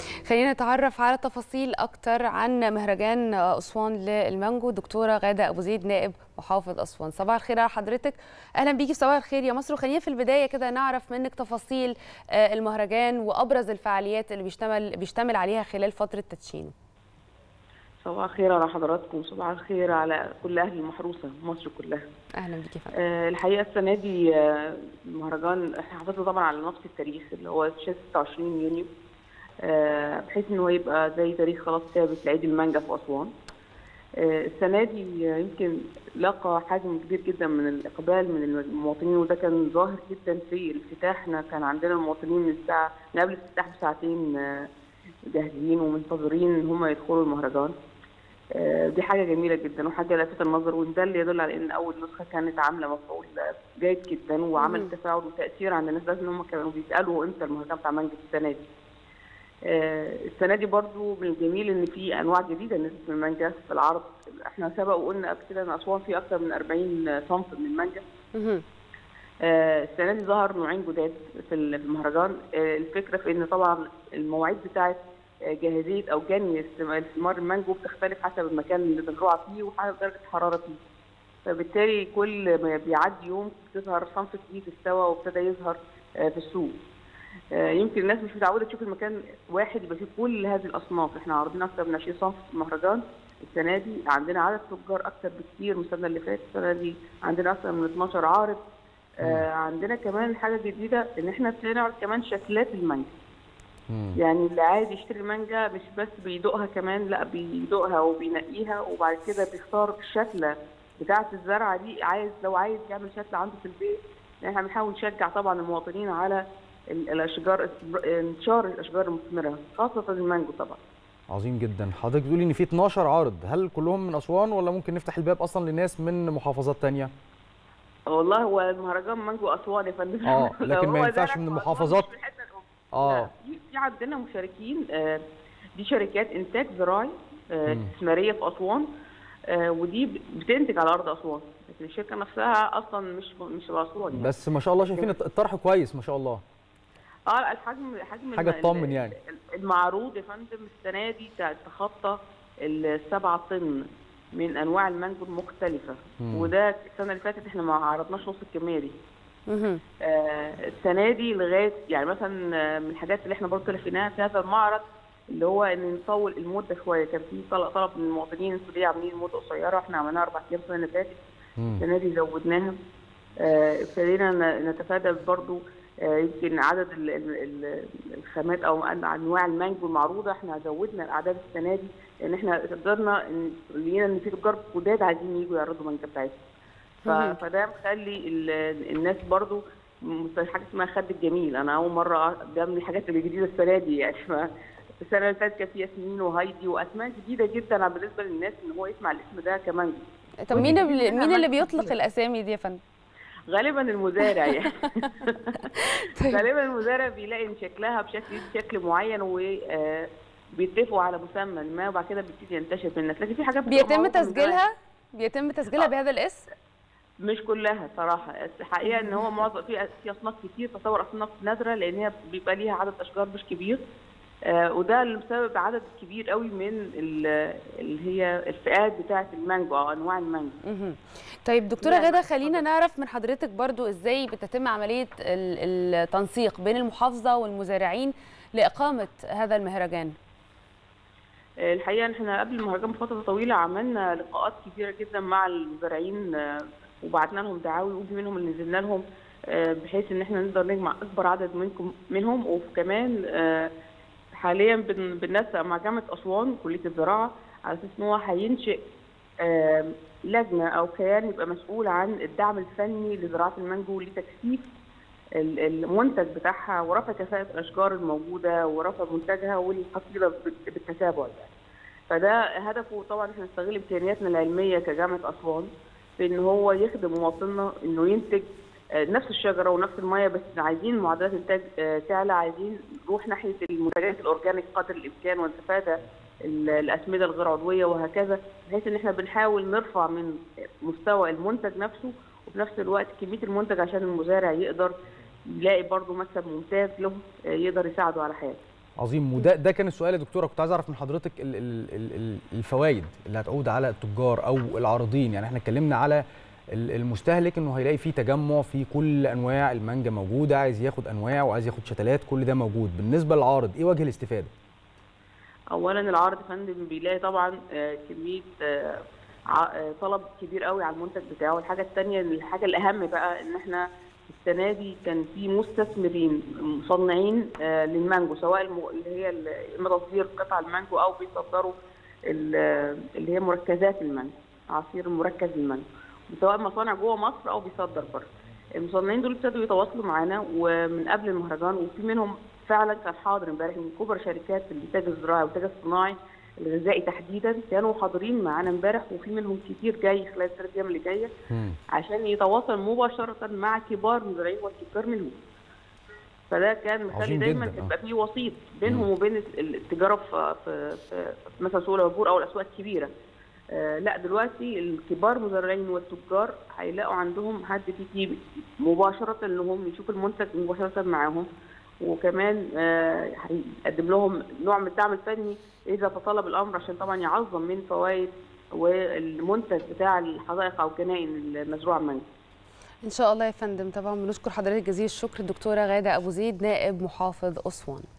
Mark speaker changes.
Speaker 1: خلينا نتعرف على تفاصيل اكتر عن مهرجان اسوان للمانجو دكتوره غاده ابو زيد نائب محافظ اسوان صباح الخير على حضرتك اهلا بيكي في صباح الخير يا مصر وخلينا في البدايه كده نعرف منك تفاصيل المهرجان وابرز الفعاليات اللي بيشتمل بيشتمل عليها خلال فتره تدشينه
Speaker 2: صباح الخير على حضراتكم صباح الخير على كل اهل المحروسه مصر كلها
Speaker 1: اهلا بيكي فندم
Speaker 2: آه الحقيقه السنه دي آه المهرجان احنا حافظنا طبعا على نفس التاريخ اللي هو 26 يونيو آه بحيث ان هو يبقى زي تاريخ خلاص ثابت لعيد المانجا في اسوان آه السنه دي يمكن لقى حجم كبير جدا من الاقبال من المواطنين وده كان ظاهر جدا في الافتتاح احنا كان عندنا المواطنين من الساعه من قبل الافتتاح بساعتين آه جاهزين ومنتظرين ان هم يدخلوا المهرجان دي حاجه جميله جدا وحاجه لافتة النظر وده اللي يدل على ان اول نسخه كانت عامله مفعول جيد جدا وعملت تفاعل وتاثير عند الناس لازم ان هم كانوا بيسالوا امتى المهرجان بتاع مانجا السنه دي. السنه دي برضو من الجميل ان في انواع جديده نزلت من المانجا في العرض احنا سبق وقلنا قبل كده ان اسوان في اكثر من 40 صنف من المانجا. السنه دي ظهر نوعين جداد في المهرجان الفكره في ان طبعا المواعيد بتاعت جاهزيه او جني ثمار المانجو بتختلف حسب المكان اللي بنروح فيه وحسب درجه الحراره فيه. فبالتالي كل ما بيعدي يوم بتظهر صنف جديد استوى وابتدى يظهر في السوق. يمكن الناس مش متعوده تشوف المكان واحد يبقى فيه كل هذه الاصناف، احنا عارضين اكثر من 20 صنف في المهرجان السنه دي عندنا عدد تجار اكثر بكثير من السنه اللي فاتت، السنه دي عندنا اكثر من 12 عارض. آه عندنا كمان حاجه جديده ان احنا ابتدينا نعرض كمان شكلات المانجا. يعني اللي عايز يشتري مانجا مش بس بيدوقها كمان لا بيدوقها وبينقيها وبعد كده بيختار الشكله بتاعه الزرعه دي عايز لو عايز يعمل شكل عنده في البيت احنا بنحاول نشجع طبعا المواطنين على الاشجار انتشار الاشجار المثمره خاصه المانجو طبعا
Speaker 3: عظيم جدا حضرتك بتقولي ان في 12 عارض هل كلهم من اسوان ولا ممكن نفتح الباب اصلا لناس من محافظات ثانيه
Speaker 2: والله هو المهرجان مانجو اسوان يا فندم
Speaker 3: اه لكن ما ينفعش من المحافظات
Speaker 2: اه في عندنا مشاركين آه دي شركات انتاج زراعي آه استثماريه في اسوان آه ودي بتنتج على ارض اسوان لكن الشركه نفسها اصلا مش مش في اسوان يعني.
Speaker 3: بس ما شاء الله شايفين الطرح كويس ما شاء الله
Speaker 2: اه الحجم حجم
Speaker 3: حاجه تطمن يعني
Speaker 2: المعروض يا فندم السنه دي تخطى السبعة طن من انواع المانجو المختلفه مم. وده السنه اللي فاتت احنا ما عرضناش نص الكميه دي آه السنه دي لغايه يعني مثلا من الحاجات اللي احنا برضه تلفيناها في هذا المعرض اللي هو ان نطول المده شويه كان في طلب من المواطنين انتوا ليه عاملين مده قصيره احنا عملناها اربع ايام السنه اللي فاتت السنه دي زودناها ابتدينا آه نتفادى برضه آه يمكن عدد ال ال الخامات او انواع المانجو المعروضه احنا زودنا الاعداد السنه دي لان احنا قدرنا لقينا ان في تجار جداد عايزين يجوا يعرضوا المانجا بتاعتهم فده مخلي الناس برضو حاجه اسمها خد الجميل انا اول مره ده من الحاجات اللي جديده السنه دي يعني السنه اللي فاتت كان في ياسمين وهايدي واسماء جديده جدا بالنسبه للناس ان هو يسمع الاسم ده كمان
Speaker 1: طب مين اللي مين اللي بيطلق الاسامي دي يا فندم؟
Speaker 2: غالبا المزارع يعني غالبا المزارع بيلاقي ان شكلها بشكل شكل معين و بيتفقوا على مسمى ما وبعد كده بيبتدي ينتشر في الناس لكن في حاجات
Speaker 1: بيتم تسجيلها بيتم تسجيلها بهذا الاسم
Speaker 2: مش كلها صراحه الحقيقه ان هو معظم في في اصناف كتير تصور اصناف نادره لان هي بيبقى ليها عدد اشجار مش كبير آه وده اللي بسبب عدد كبير قوي من اللي هي الفئات بتاعه المانجو او انواع المانجو.
Speaker 1: طيب دكتوره غاده خلينا نعرف من حضرتك برضو ازاي بتتم عمليه التنسيق بين المحافظه والمزارعين لاقامه هذا المهرجان.
Speaker 2: الحقيقه احنا قبل المهرجان بفتره طويله عملنا لقاءات كبيره جدا مع المزارعين وبعتنا لهم دعاوي وفي منهم اللي نزلنا لهم بحيث ان احنا نقدر نجمع اكبر عدد منكم منهم وكمان حاليا بننسق مع جامعه اسوان كليه الزراعه على اساس ان هو هينشئ لجنه او كيان يبقى مسؤول عن الدعم الفني لزراعه المانجو لتكثيف المنتج بتاعها ورفع كفاءه الاشجار الموجوده ورفع منتجها والحصيله بالتتابع يعني. فده هدفه طبعا احنا نستغل امكانياتنا العلميه كجامعه اسوان في ان هو يخدم مواطننا انه ينتج نفس الشجره ونفس الميه بس عايزين معدلات انتاج تعلى عايزين نروح ناحيه المنتجات الاورجانيك قدر الامكان ونتفادى الاسمده الغير عضويه وهكذا بحيث ان احنا بنحاول نرفع من مستوى المنتج نفسه وفي نفس الوقت كميه المنتج عشان المزارع يقدر يلاقي برضه مكسب ممتاز له يقدر يساعده على حياته.
Speaker 3: عظيم وده ده كان السؤال يا دكتوره كنت عايز اعرف من حضرتك ال ال ال الفوائد اللي هتعود على التجار او العارضين يعني احنا اتكلمنا على المستهلك انه هيلاقي فيه تجمع في كل انواع المانجا موجوده عايز ياخد انواع وعايز ياخد شتلات كل ده موجود بالنسبه للعارض ايه وجه الاستفاده
Speaker 2: اولا العارض يا فندم بيلاقي طبعا كميه طلب كبير قوي على المنتج بتاعه الحاجه الثانيه الحاجه الاهم بقى ان احنا السنه دي كان في مستثمرين مصنعين للمانجو سواء اللي هي اما تصدير قطع المانجو او بيصدروا اللي هي مركزات المانجو عصير مركز المانجو سواء مصانع جوه مصر او بيصدر بره المصنعين دول ابتدوا يتواصلوا معانا ومن قبل المهرجان وفي منهم فعلا كان حاضر امبارح من كبر شركات الانتاج الزراعي والانتاج الصناعي الغذائي تحديدا كانوا حاضرين معانا امبارح وفي منهم كتير جاي خلال الثلاث ايام اللي جايه عشان يتواصل مباشره مع كبار المزارعين والتجار منهم فده كان مخلي دايما تبقى في وسيط بينهم وبين التجاره في في, في مثلا سوق العبور او الاسواق الكبيره آه لا دلوقتي الكبار المزارعين والتجار هيلاقوا عندهم حد فيكي مباشره انهم يشوفوا المنتج مباشره معاهم وكمان آه هيقدم لهم نوع من الدعم الفني اذا تطلب الامر عشان طبعا يعظم من فوائد والمنتج بتاع الحدائق او الجناين المزروعه مانجا.
Speaker 1: ان شاء الله يا فندم طبعا بنشكر حضرتك جزيل الشكر الدكتوره غاده ابو زيد نائب محافظ اسوان.